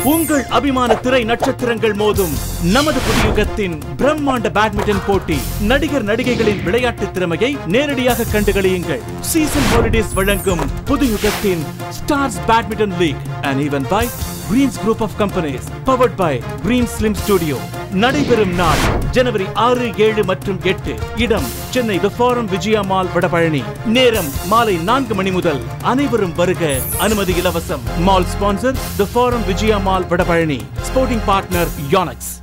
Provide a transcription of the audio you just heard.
உங்கள் அபிமான திரை நட்சத்திரங்கள் மோதும் நமது புதியுகத்தின் பிரம்மாண்ட பேட்மிண்டன் போட்டி நடிகர் நடிகைகளின் விளையாட்டு திறமையை நேரடியாக கண்டுகளியுங்கள் சீசன் ஹாலிடேஸ் வழங்கும் புதியுகத்தின் stars badminton league and even by greens group of companies powered by green slim studio நடைபெறும் நாள் ஜனவரி ஆறு ஏழு மற்றும் எட்டு இடம் Chennai the forum Vijaya mall Vadapalani நேரம் மாலை நான்கு மணி முதல் அனைவரும் வருக அனுமதி இலவசம் mall sponsor the forum Vijaya mall Vadapalani sporting partner Yonex